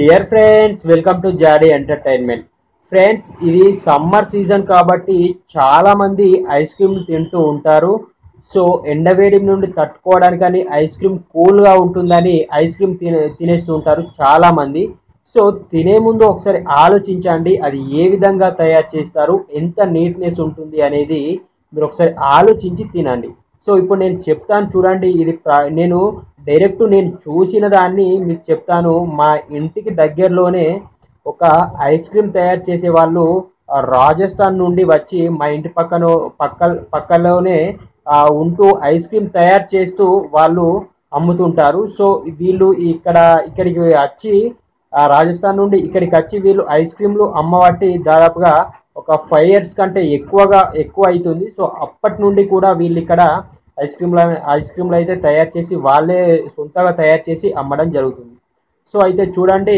dear friends welcome to జాడీ entertainment friends ఇది summer season కాబట్టి చాలా మంది ఐస్ క్రీమ్ తింటూ ఉంటారు సో ఎండవేడి నుండి తట్టుకోవడానికని ఐస్ క్రీమ్ కూల్గా ఉంటుందని ఐస్ క్రీమ్ తినే తినేస్తూ ఉంటారు చాలా మంది సో తినే ముందు ఒకసారి ఆలోచించండి అది ఏ విధంగా తయారు చేస్తారు ఎంత నీట్నెస్ ఉంటుంది అనేది మీరు ఒకసారి ఆలోచించి తినండి సో ఇప్పుడు నేను చెప్తాను చూడండి ఇది ప్ర- నేను డైరెక్ట్ నేను చూసిన దాన్ని మీకు చెప్తాను మా ఇంటికి దగ్గరలోనే ఒక ఐస్ క్రీమ్ తయారు చేసే వాళ్ళు ఆ, రాజస్థాన్ నుండి వచ్చి మా ఇంటి పక్కన పక్క పక్కలోనే ఆ, ఉంటూ ఐస్ క్రీమ్ తయారు చేస్తూ వాళ్ళు అమ్ముతుంటారు సో వీళ్ళు ఇక్కడ ఇక్కడికి వచ్చి ఆ, రాజస్థాన్ నుండి ఇక్కడికి వచ్చి వీళ్ళు ఐస్ క్రీమ్లు అమ్మబట్టి దాదాపుగా ఒక ఫైవ్ ఇయర్స్ కంటే ఎక్కువగా ఎక్కువ అవుతుంది సో అప్పటి నుండి కూడా వీళ్ళు ఇక్కడ ఐస్ క్రీమ్లు ఐస్ క్రీమ్లు అయితే తయారు చేసి వాళ్ళే సొంతగా తయారు చేసి అమ్మడం జరుగుతుంది సో అయితే చూడండి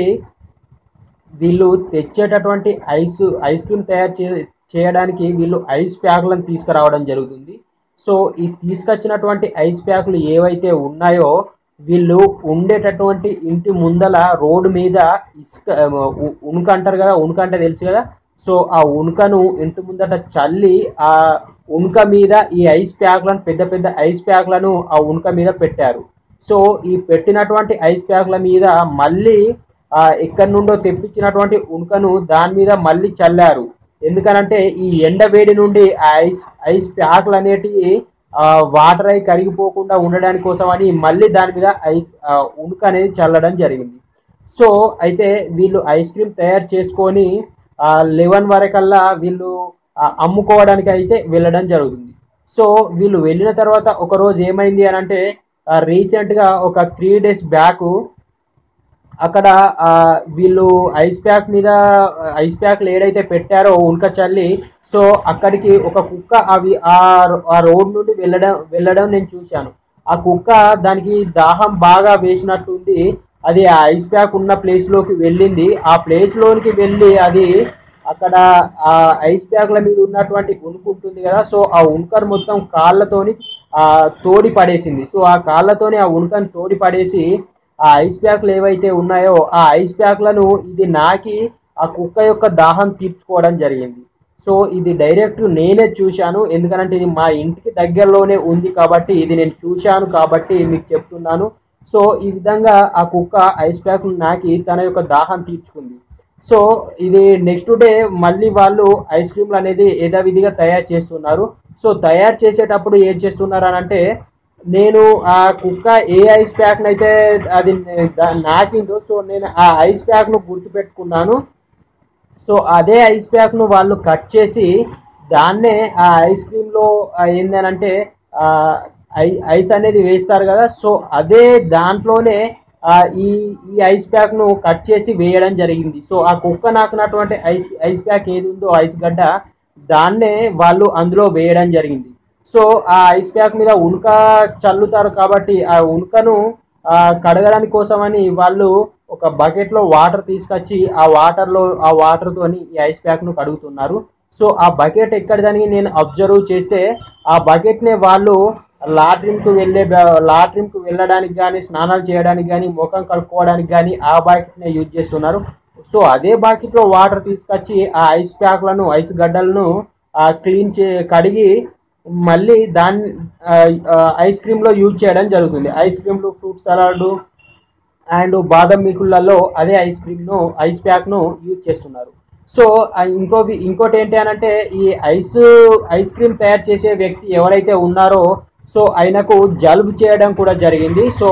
వీళ్ళు తెచ్చేటటువంటి ఐస్ ఐస్ క్రీమ్ తయారు చే చేయడానికి వీళ్ళు ఐస్ ప్యాక్లను తీసుకురావడం జరుగుతుంది సో ఈ తీసుకొచ్చినటువంటి ఐస్ ప్యాక్లు ఏవైతే ఉన్నాయో వీళ్ళు ఉండేటటువంటి ఇంటి ముందల రోడ్డు మీద ఇసుక ఉ- ఉనుక అంటారు కదా ఉనుక అంటే తెలుసు కదా సో ఆ ఉనుకను ఇంటి ముందట చల్లి ఆ ఉనుక మీద ఈ ఐస్ ప్యాక్లను పెద్ద పెద్ద ఐస్ ప్యాక్లను ఆ ఉనుక మీద పెట్టారు సో ఈ పెట్టినటువంటి ఐస్ ప్యాక్ల మీద మళ్ళీ ఆ, ఎక్కడి నుండో తెప్పించినటువంటి ఉనుకను దాని మీద మళ్ళీ చల్లారు ఎందుకనంటే ఈ ఎండ వేడి నుండి ఆ ఐస్ ఐస్ ప్యాక్లు అనేటివి ఆ, వాటర్ అయి కరిగిపోకుండా ఉండడానికి కోసం అని మళ్ళీ దాని మీద ఐస్ ఆ, ఉనుక అనేది చల్లడం జరిగింది సో అయితే వీళ్ళు ఐస్ క్రీమ్ తయారు చేసుకొని లెవెన్ వరకల్లా వీళ్ళు ఆ, అమ్ముకోవడానికి అయితే వెళ్ళడం జరుగుతుంది సో వీళ్ళు వెళ్ళిన తర్వాత ఒక రోజు ఏమైంది అని అంటే రీసెంట్గా ఒక త్రీ డేస్ బ్యాక్ అక్కడ ఆ, వీళ్ళు ఐస్ ప్యాక్ మీద ఐస్ ప్యాక్లు ఏడైతే పెట్టారో ఉల్క చల్లి సో అక్కడికి ఒక కుక్క అవి ఆ ఆ రోడ్ నుండి వెళ్ళడం వెళ్ళడం నేను చూశాను ఆ కుక్క దానికి దాహం బాగా వేసినట్టుంది అది ఆ ఐస్ ప్యాక్ ఉన్న ప్లేస్లోకి వెళ్ళింది ఆ ప్లేస్లోనికి వెళ్ళి అది అక్కడ ఆ ఐస్ ప్యాక్ల మీద ఉన్నటువంటి ఉనుకు ఉంటుంది కదా సో ఆ ఉనుకను మొత్తం కాళ్ళతోని ఆ తోడి పడేసింది సో ఆ కాళ్ళతోని ఆ ఉనుకని తోడి పడేసి ఆ ఐస్ ప్యాక్లు ఏవైతే ఉన్నాయో ఆ ఐస్ ప్యాక్లను ఇది నాకి ఆ కుక్క యొక్క దాహం తీర్చుకోవడం జరిగింది సో ఇది డైరెక్ట్ నేనే చూశాను ఎందుకంటే ఇది మా ఇంటికి దగ్గరలోనే ఉంది కాబట్టి ఇది నేను చూశాను కాబట్టి మీకు చెప్తున్నాను సో ఈ విధంగా ఆ కుక్క ఐస్ ప్యాక్లు నాకి తన యొక్క దాహం తీర్చుకుంది సో ఇది నెక్స్ట్ డే మళ్ళీ వాళ్ళు ఐస్ క్రీమ్లు అనేది యథావిధిగా తయారు చేస్తున్నారు సో తయారు చేసేటప్పుడు ఏం చేస్తున్నారు అని అంటే నేను ఆ కుక్క ఏ ఐస్ ప్యాక్ని అయితే అది దా- నాకిందో సో నేను ఆ ఐస్ ప్యాక్ను గుర్తుపెట్టుకున్నాను సో అదే ఐస్ ప్యాక్ను వాళ్ళు కట్ చేసి దాన్నే ఆ ఐస్ క్రీమ్లో ఏందనంటే ఆ, ఐ ఐస్ అనేది వేస్తారు కదా సో అదే దాంట్లోనే ఆ, ఈ ఈ ఐస్ ప్యాక్ను కట్ చేసి వేయడం జరిగింది సో ఆ కుక్క నాకున్నటువంటి ఐస్ ఐస్ ప్యాక్ ఏది ఉందో ఐస్ గడ్డ దాన్నే వాళ్ళు అందులో వేయడం జరిగింది సో ఆ ఐస్ ప్యాక్ మీద ఉనుక చల్లుతారు కాబట్టి ఆ ఉనుకను ఆ, కడగడానికి కోసమని వాళ్ళు ఒక బకెట్లో వాటర్ తీసుకొచ్చి ఆ వాటర్లో ఆ వాటర్తోని ఈ ఐస్ ప్యాక్ను కడుగుతున్నారు సో ఆ బకెట్ ఎక్కడిదని నేను అబ్జర్వ్ చేస్తే ఆ బకెట్నే వాళ్ళు లాట్రిన్కు వెళ్ళే బ- లాట్రిన్కు వెళ్ళడానికి కానీ స్నానాలు చేయడానికి కానీ ముఖం కడుక్కోవడానికి కానీ ఆ బకెట్నే యూజ్ చేస్తున్నారు సో అదే బకెట్లో వాటర్ తీసుకొచ్చి ఆ ఐస్ ప్యాక్లను ఐస్ గడ్డలను క్లీన్ చే కడిగి మళ్ళీ దాన్ని ఐస్ క్రీమ్లో యూజ్ చేయడం జరుగుతుంది ఐస్ క్రీమ్లు ఫ్రూట్ సలాడ్ అండ్ బాదం మిల్కులలో అదే ఐస్ క్రీమ్ను ఐస్ ప్యాక్ను యూజ్ చేస్తున్నారు సో ఆ ఇంకో వి- ఇంకోటి ఏంటి అని అంటే ఈ ఐస్ ఐస్ క్రీమ్ తయారు చేసే వ్యక్తి ఎవరైతే ఉన్నారో సో ఆయనకు జలుబు చేయడం కూడా జరిగింది సో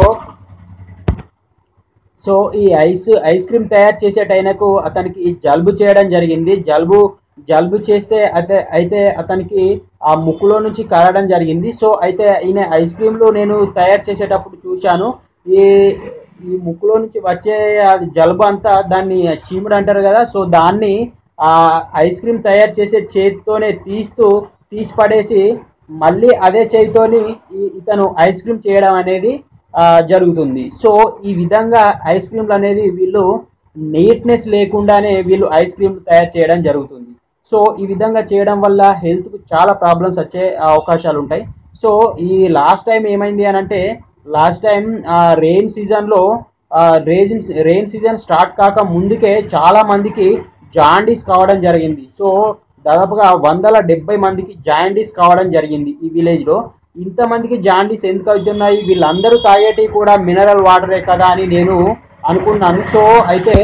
సో ఈ ఐస్ ఐస్ క్రీమ్ తయారు చేసేటైనకు అతనికి జలుబు చేయడం జరిగింది జలుబు జలుబు చేస్తే అయితే అయితే అతనికి ఆ ముక్కులో నుంచి కరగడం జరిగింది సో అయితే ఈయన ఐస్ క్రీమ్లు నేను తయారు చేసేటప్పుడు చూశాను ఈ ఈ ముక్కులో నుంచి వచ్చే అది జలుబు అంతా దాన్ని చీముడు అంటారు కదా సో దాన్ని ఆ ఐస్ క్రీమ్ తయారు చేసే చేతితోనే తీస్తూ తీసి పడేసి మళ్ళీ అదే చేతితోని ఈ- ఇతను ఐస్ క్రీమ్ చేయడం అనేది ఆ, జరుగుతుంది సో ఈ విధంగా ఐస్ క్రీమ్లు అనేది వీళ్ళు నీట్నెస్ లేకుండానే వీళ్ళు ఐస్ క్రీమ్లు తయారు చేయడం జరుగుతుంది సో ఈ విధంగా చేయడం వల్ల హెల్త్కు చాలా ప్రాబ్లమ్స్ వచ్చే అవకాశాలు ఉంటాయి సో ఈ లాస్ట్ టైం ఏమైంది అని అంటే లాస్ట్ టైం రెయిన్ సీజన్లో రేజిన్ రెయిన్ సీజన్ స్టార్ట్ కాక ముందుకే చాలా మందికి జాండీస్ కావడం జరిగింది సో దాదాపుగా వందల డెబ్బై మందికి జాండీస్ కావడం జరిగింది ఈ విలేజ్లో ఇంతమందికి జాండీస్ ఎందుకు అవుతున్నాయి వీళ్ళందరూ తాగేటివి కూడా మినరల్ వాటరే కదా అని నేను అనుకున్నాను సో అయితే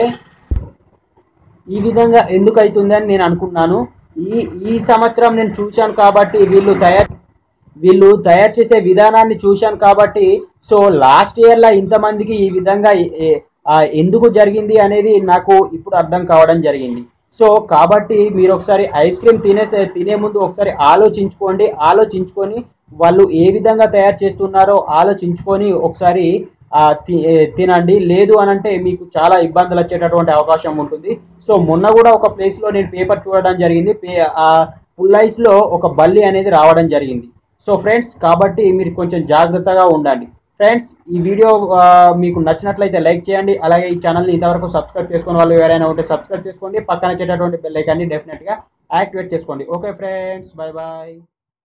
ఈ విధంగా ఎందుకు అవుతుంది అని నేను అనుకున్నాను ఈ ఈ సంవత్సరం నేను చూశాను కాబట్టి వీళ్ళు తయారు వీళ్ళు తయారు చేసే విధానాన్ని చూశాను కాబట్టి సో లాస్ట్ ఇయర్లో ఇంతమందికి ఈ విధంగా ఏ- ఏ- ఆ, ఎందుకు జరిగింది అనేది నాకు ఇప్పుడు అర్థం కావడం జరిగింది సో కాబట్టి మీరు ఒకసారి ఐస్ క్రీమ్ తినేసే తినే ముందు ఒకసారి ఆలోచించుకోండి ఆలోచించుకొని వాళ్ళు ఏ విధంగా తయారు చేస్తున్నారో ఆలోచించుకొని ఒకసారి ఆ, తి- ఏ, తినండి లేదు అని అంటే మీకు చాలా ఇబ్బందులు వచ్చేటటువంటి అవకాశం ఉంటుంది సో మొన్న కూడా ఒక ప్లేస్లో నేను పేపర్ చూడడం జరిగింది పే ఆ పుల్లైస్లో ఒక బల్లి అనేది రావడం జరిగింది సో ఫ్రెండ్స్ కాబట్టి మీరు కొంచెం జాగ్రత్తగా ఉండండి ఫ్రెండ్స్ ఈ వీడియో ఆ, మీకు నచ్చినట్లయితే లైక్ చేయండి అలాగే ఈ ఛానల్ని ఇంతవరకు సబ్స్క్రైబ్ చేసుకుని వాళ్ళు ఎవరైనా ఉంటే సబ్స్క్రైబ్ చేసుకోండి పక్కన వచ్చేటటువంటి బెల్ ఐకాన్ని డెఫినెట్గా యాక్టివేట్ చేసుకోండి ఓకే ఫ్రెండ్స్ బాయ్ బాయ్